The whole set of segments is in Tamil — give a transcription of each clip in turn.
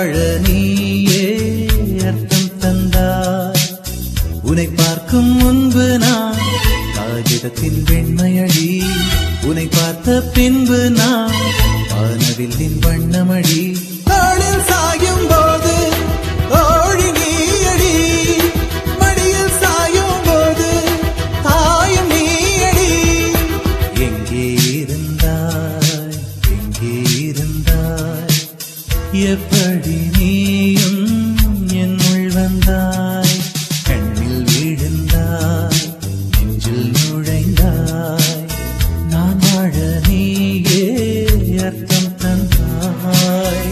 வாழ நீயே அர்த்தம் தந்தாய் உன்னை பார்க்கும் முன்பு நான் காகிதத்தின் வெண்மையடி உன்னை பார்த்த பின்பு நான் வானவில்லின் வண்ணமடி தாளில் சாயும் போது தோழி நீயடி மடியில் சாயும் போது தாயும் நீயடி எங்கே இருந்தாய் எங்கே இருந்தாய் எப்படி நீயும் என்னுள் வந்தாய் கண்ணில் விழுந்தாய் நெஞ்சில் நுழைந்தாய் நான் வாழ நீயே அர்த்தம் தந்தாய்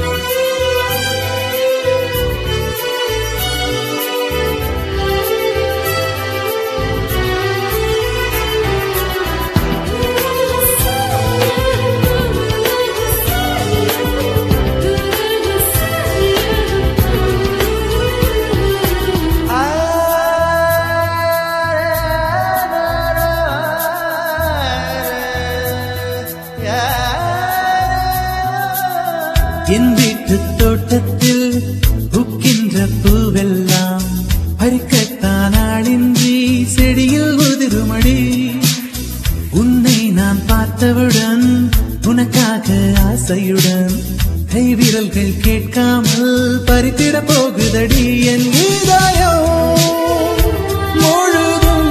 என் வீட்டு தோட்டத்தில் பூக்கின்ற பூவெல்லாம் பறிக்கத்தான் ஆளின்றி செடியில் உதிருமடி உன்னை நான் பார்த்தவுடன் உனக்காக ஆசையுடன் கை விரல்கள் கேட்காமல் பறித்திட போகுதடி என் இதயம் முழுதும்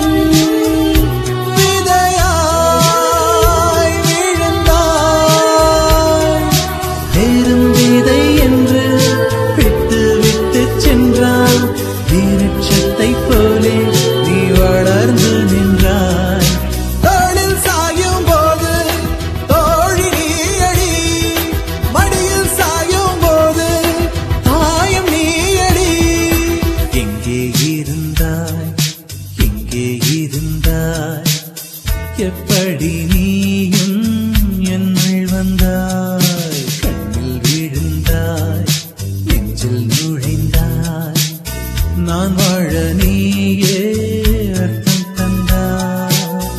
விதையாய் விழுந்தாய் வேறும் விதை என்று விட்டு விட்டு சென்றான் வீரட்சத்தை போலே நீ வளர்ந்து நின்றாய் தோளில் சாயும் போது தோழி நீயடி மடியில் சாயும் போது தாயும் நீயடி எங்கே இருந்தாய் எங்கே இருந்தாய் எப்படி நீயும் என்னுள் வந்தாய் கண்ணில் விழுந்தாய் நெஞ்சில் நுழைந்தாய் நான் வாழ நீயே அர்த்தம் தந்தாய்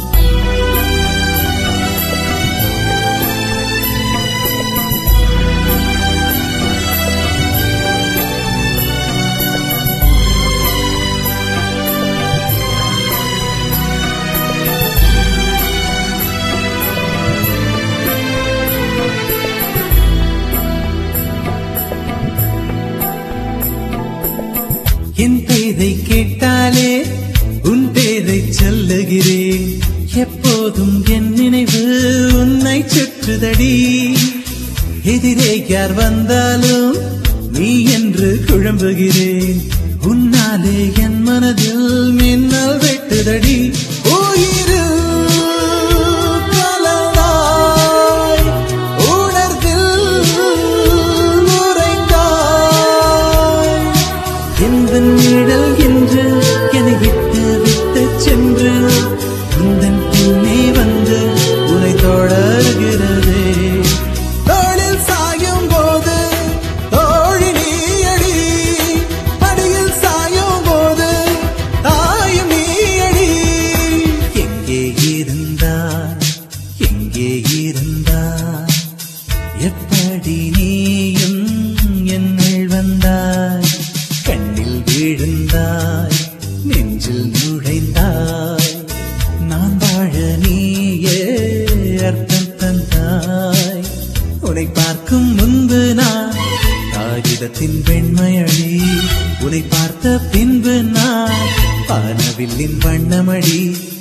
என் பேரை கேட்டாலே உன் பேரை சொல்லுகிறேன் எப்போதும் என் நினைவு உன்னை சுற்றுதடி எதிரே யார் வந்தாலும் நீ என்று குழம்புகிறேன் உன்னாலே என் மனதில் மின்னல் வெட்டுதடி உயிரில் கலந்தாய், உணர்வில் உறைந்தாய். எந்த நிழல் என்று என்னை விட்டு விட்டு சென்று உந்தன் பின்னே வந்து உனை தொடர்கிறதே தோளில் சாயும் போது தோழி நீயடி மடியில் சாயும் போது தாயும் நீயடி எங்கே இருந்தாய் எங்கே இருந்தாய் எப்படி நீயும் என்னுள் வந்தாய் கண்ணில் விழுந்தாய் நெஞ்சில் நுழைந்தாய் நான் வாழ நீயே அர்த்தம் தந்தாய் உன்னை பார்க்கும் முன்பு நான் காகிதத்தின் வெண்மையடி உன்னை பார்த்த பின்பு நான் பானவில்லின் வண்ணமடி